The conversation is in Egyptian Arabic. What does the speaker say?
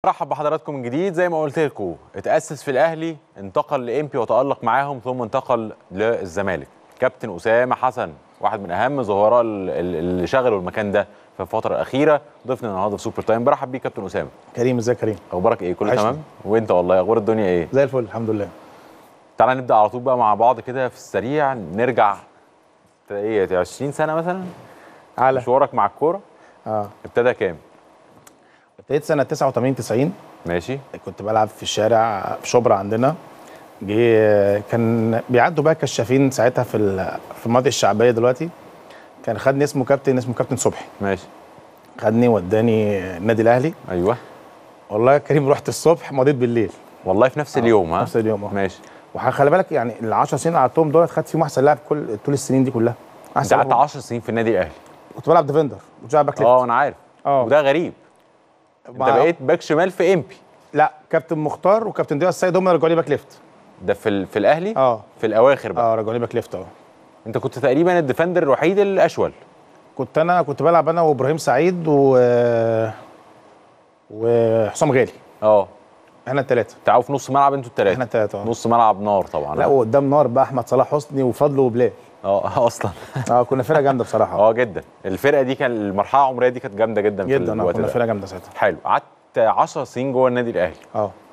مرحب بحضراتكم من جديد زي ما قلت لكم اتأسس في الأهلي انتقل لإمبي وتألق معاهم ثم انتقل للزمالك كابتن أسامة حسن واحد من أهم ظهراء ال- ال- اللي شغلوا المكان ده في الفترة الأخيرة ضيفنا النهارده في سوبر تايم برحب بيك كابتن أسامة كريم ازيك يا كريم أخبارك إيه كله وحشني. تمام وأنت والله أخبار الدنيا إيه زي الفل الحمد لله تعالى نبدأ على طول بقى مع بعض كده في السريع نرجع ايه 20 سنة مثلا على مشوارك مع الكورة اه ابتدى كام ابتديت سنه 89 90 ماشي كنت بلعب في الشارع في شبرا عندنا جه كان بيعدوا بقى كشافين ساعتها في ال- في المناطق الشعبيه دلوقتي كان خدني اسمه كابتن اسمه كابتن صبحي ماشي خدني وداني النادي الاهلي أيوه والله يا كريم رحت الصبح مضيت بالليل والله في نفس اليوم ها نفس اليوم اه ماشي وخلي بالك يعني ال 10 سنين اللي قعدتهم دول خدت فيهم احسن لاعب كل طول السنين دي كلها انت احسن قعدت لاعب. 10 سنين في النادي الاهلي كنت بلعب ديفندر كنت بلعب باك ليفت اه انا عارف اه. وده غريب انت مع- بقيت باك شمال في امبي لا كابتن مختار وكابتن ضياء السيد هم اللي رجعوا لي باك ليفت ده في ال... في الاهلي اه في الاواخر بقى اه رجعوا لي باك ليفت اه انت كنت تقريبا الديفندر الوحيد الاشول كنت انا كنت بلعب انا وابراهيم سعيد و وحسام غالي اه احنا الثلاثه تعالوا في نص ملعب انتوا الثلاثه احنا الثلاثه اه نص ملعب نار طبعا لا وقدام نار بقى احمد صلاح حسني وفضل وبلال اه اصلا اه كنا فرقه جامده بصراحه اه جدا الفرقه دي كان المرحله العمريه دي كانت جامده جدا في جدا اه الوقت كنا ده فرقه جامده ساعتها حلو قعدت 10 سنين جوه النادي الاهلي اه